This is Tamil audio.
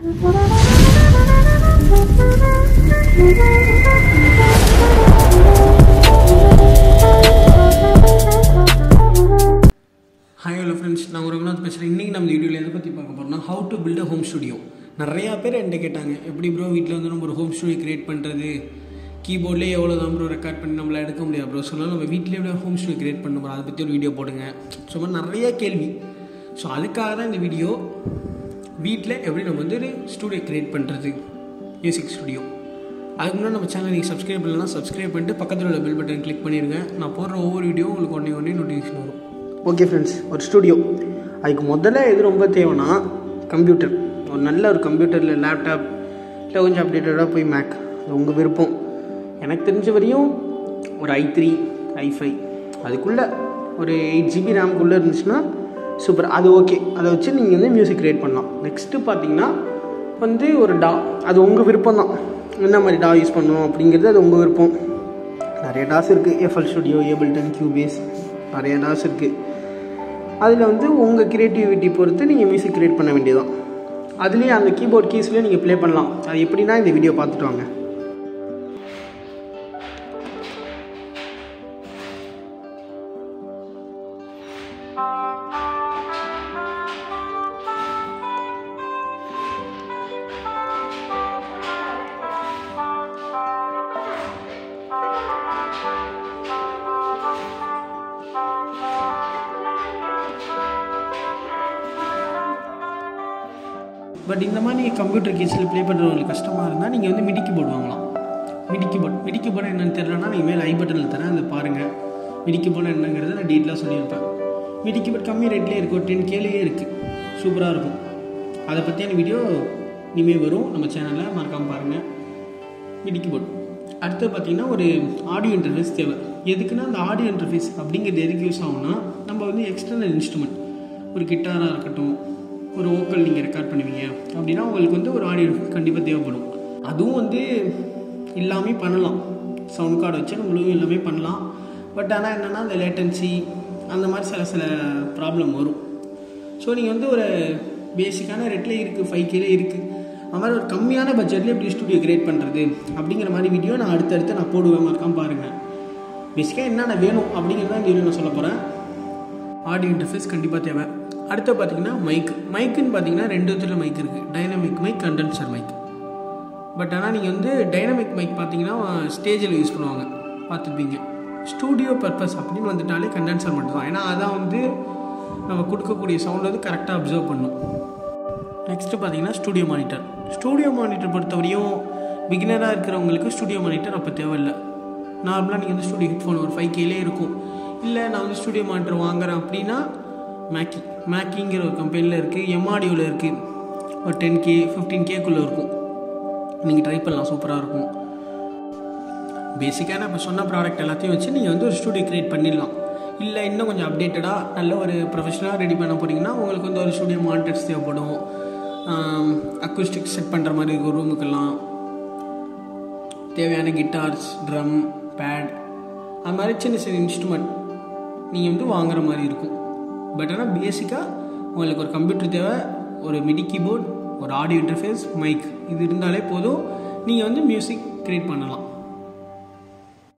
ஹாய் ஹலோ ஃப்ரெண்ட்ஸ் நான் ரகுநாத் பேசுகிறேன் இன்றைக்கி நம்ம வீடியோவில் எதை பற்றி பார்க்க போகிறோம்னா how to build a home studio நிறையா பேர் என்கிட்ட கேட்டாங்க எப்படி ப்ரோ வீட்டில் வந்து நம்ம ஒரு ஹோம் ஸ்டுடியோ கிரியேட் பண்ணுறது கீபோர்ட்லேயே எவ்வளோ தான் ப்ரோ ரெக்கார்ட் பண்ணி நம்மள எடுக்க முடியாது ப்ரோ சொல்லலாம் நம்ம வீட்டிலே எப்படி ஹோம் ஸ்டுடியோ கிரியேட் பண்ண போகிறோம் அதை பற்றி ஒரு வீடியோ போடுங்க ஸோ மாதிரி நிறைய கேள்வி ஸோ அதுக்காக தான் இந்த வீடியோ வீட்டில் எப்படி நம்ம வந்து ஒரு ஸ்டுடியோ கிரியேட் பண்ணுறது மியூசிக் ஸ்டுடியோ அதுக்கு முன்னாடி நம்ம சேனல் நீங்கள் சப்ஸ்கிரைப் பண்ணலாம் சப்ஸ்கிரைப் பண்ணிட்டு பக்கத்தில் உள்ள பெல் பட்டன் கிளிக் பண்ணிடுங்க நான் போடுற ஒவ்வொரு வீடியோ உங்களுக்கு ஒன்றே ஒன்றே நோட்டிஃபிகேஷன் வரும் ஓகே ஃப்ரெண்ட்ஸ் ஒரு ஸ்டுடியோ அதுக்கு முதல்ல எது ரொம்ப தேவைன்னா கம்ப்யூட்டர் ஒரு நல்ல ஒரு கம்ப்யூட்டரில் லேப்டாப் இல்லை கொஞ்சம் அப்டேட்டடாக போய் மேக் அது உங்கள் விருப்பம் எனக்கு தெரிஞ்ச வரையும் ஒரு ஐ த்ரீ ஐ ஃபைவ் அதுக்குள்ளே ஒரு எயிட் ஜிபி ரேம்குள்ளே இருந்துச்சுன்னா சூப்பர் அது ஓகே அதை வச்சு நீங்கள் வந்து மியூசிக் க்ரியேட் பண்ணலாம் நெக்ஸ்ட்டு பார்த்தீங்கன்னா வந்து ஒரு டா அது உங்கள் விருப்பம் தான் என்ன மாதிரி டா யூஸ் பண்ணணும் அப்படிங்கிறது அது உங்கள் விருப்பம் நிறைய டாஸ் இருக்குது எஃப்எல் ஸ்டுடியோ ஏபிள்டன் கியூபேஸ் நிறைய டாஸ் இருக்குது அதில் வந்து உங்கள் க்ரியேட்டிவிட்டி பொறுத்து நீங்கள் மியூசிக் க்ரியேட் பண்ண வேண்டியதான் அதுலேயே அந்த கீபோர்ட் கீஸ்லேயே நீங்கள் ப்ளே பண்ணலாம் அது எப்படின்னா இந்த வீடியோ பார்த்துட்டு வாங்க பட் இந்த மாதிரி நீங்கள் கம்ப்யூட்டர் கீஸில் ப்ளே பண்ணுறவங்களுக்கு கஷ்டமாக இருந்தால் நீங்கள் வந்து மிடி கீபோர்டு வாங்கலாம் மிடி கீபோர்ட் மிடி கீபோர்டு என்னன்னு தெரியலனா நீங்கள் மேலே ஐ பட்டனில் தரேன் அதை பாருங்கள் மிடி கீபோர்டு என்னங்கிறத நான் டீட்டெயிலாக சொல்லியிருப்பேன் மிடி கீபோர்ட் கம்மி ரேட்லேயே இருக்கும் டென் கேலேயே இருக்குது சூப்பராக இருக்கும் அதை பற்றியான வீடியோ இனிமேல் வரும் நம்ம சேனலில் மறக்காமல் பாருங்கள் மிடி கீபோர்ட் அடுத்து பார்த்தீங்கன்னா ஒரு ஆடியோ இன்டர்ஃபேஸ் தேவை எதுக்குன்னா அந்த ஆடியோ இன்டர்ஃபேஸ் அப்படிங்கிறது எதுக்கு யூஸ் ஆகும்னா நம்ம வந்து எக்ஸ்டர்னல் இன்ஸ்ட்ருமெண்ட் ஒரு கிட்டாராக இருக்கட்டும் ஒரு ஓக்கல் நீங்கள் ரெக்கார்ட் பண்ணுவீங்க அப்படின்னா உங்களுக்கு வந்து ஒரு ஆடியோ கண்டிப்பாக தேவைப்படும் அதுவும் வந்து எல்லாமே பண்ணலாம் சவுண்ட் கார்டு வச்சு நம்மளும் எல்லாமே பண்ணலாம் பட் ஆனால் என்னென்னா அந்த லேட்டன்சி அந்த மாதிரி சில சில ப்ராப்ளம் வரும் ஸோ நீங்கள் வந்து ஒரு பேசிக்கான ரேட்டில் இருக்குது ஃபைவ் கேலே இருக்குது அது மாதிரி ஒரு கம்மியான பட்ஜெட்டில் எப்படி ஸ்டுடியோ கிரியேட் பண்ணுறது அப்படிங்கிற மாதிரி வீடியோ நான் அடுத்தடுத்து நான் போடுவேன் மறக்காம பாருங்கள் பேசிக்காக என்னென்ன வேணும் அப்படிங்கிறத இந்த வீடியோ நான் சொல்ல போகிறேன் ஆடியோ இன்டர்ஃபேஸ் கண்டிப்பாக தேவை அடுத்து பார்த்தீங்கன்னா மைக் மைக்குன்னு பார்த்தீங்கன்னா ரெண்டு விதத்தில் மைக் இருக்குது dynamic mic condenser mic but ஆனால் நீங்கள் வந்து டைனமிக் மைக் பார்த்தீங்கன்னா ஸ்டேஜில் யூஸ் பண்ணுவாங்க பார்த்துருப்பீங்க ஸ்டூடியோ பர்பஸ் அப்படின்னு வந்துட்டாலே கண்டென்சர் மட்டும் தான் ஏன்னா அதான் வந்து நம்ம கொடுக்கக்கூடிய சவுண்ட் வந்து கரெக்டாக அப்சர்வ் பண்ணும் நெக்ஸ்ட்டு பார்த்தீங்கன்னா ஸ்டூடியோ மானிட்டர் ஸ்டூடியோ மானிட்டர் பொறுத்தவரையும் பிகினராக இருக்கிறவங்களுக்கு ஸ்டூடியோ மானிட்டர் அப்போ தேவையில்லை நார்மலாக நீங்கள் வந்து ஸ்டூடியோ ஹெட்ஃபோன் ஒரு ஃபைவ் கேலே இருக்கும் இல்லை நான் வந்து ஸ்டூடியோ மானிட்டர் வாங்குறேன் அப்படின்னா மேக்கி மேக்கிங்கிற ஒரு கம்பெனியில் இருக்குது எம்ஆடியோவில் இருக்குது ஒரு டென் கே ஃபிஃப்டீன் கேக்குள்ளே இருக்கும் நீங்கள் ட்ரை பண்ணலாம் சூப்பராக இருக்கும் பேசிக்காக நான் இப்போ சொன்ன ப்ராடக்ட் எல்லாத்தையும் வச்சு நீங்கள் வந்து ஒரு ஸ்டூடியோ க்ரியேட் பண்ணிடலாம் இல்லை இன்னும் கொஞ்சம் அப்டேட்டடாக நல்ல ஒரு ப்ரொஃபஷனலாக ரெடி பண்ண போகிறீங்கன்னா உங்களுக்கு வந்து ஒரு ஸ்டூடியோ மானிட்டர்ஸ் தேவைப்படும் அக்குஸ்டிக் செட் பண்ணுற மாதிரி இருக்கும் ரூமுக்கெல்லாம் தேவையான கிட்டார்ஸ் ட்ரம் பேட் அது மாதிரி சின்ன சின்ன இன்ஸ்ட்ருமெண்ட் நீங்கள் வந்து வாங்குற மாதிரி இருக்கும் பட் ஆனால் பேசிக்காக உங்களுக்கு ஒரு கம்ப்யூட்டர் தேவை ஒரு மிடி கீபோர்ட் ஒரு ஆடியோ இன்டர்ஃபேஸ் மைக் இது இருந்தாலே போதும் நீங்கள் வந்து மியூசிக் க்ரியேட் பண்ணலாம்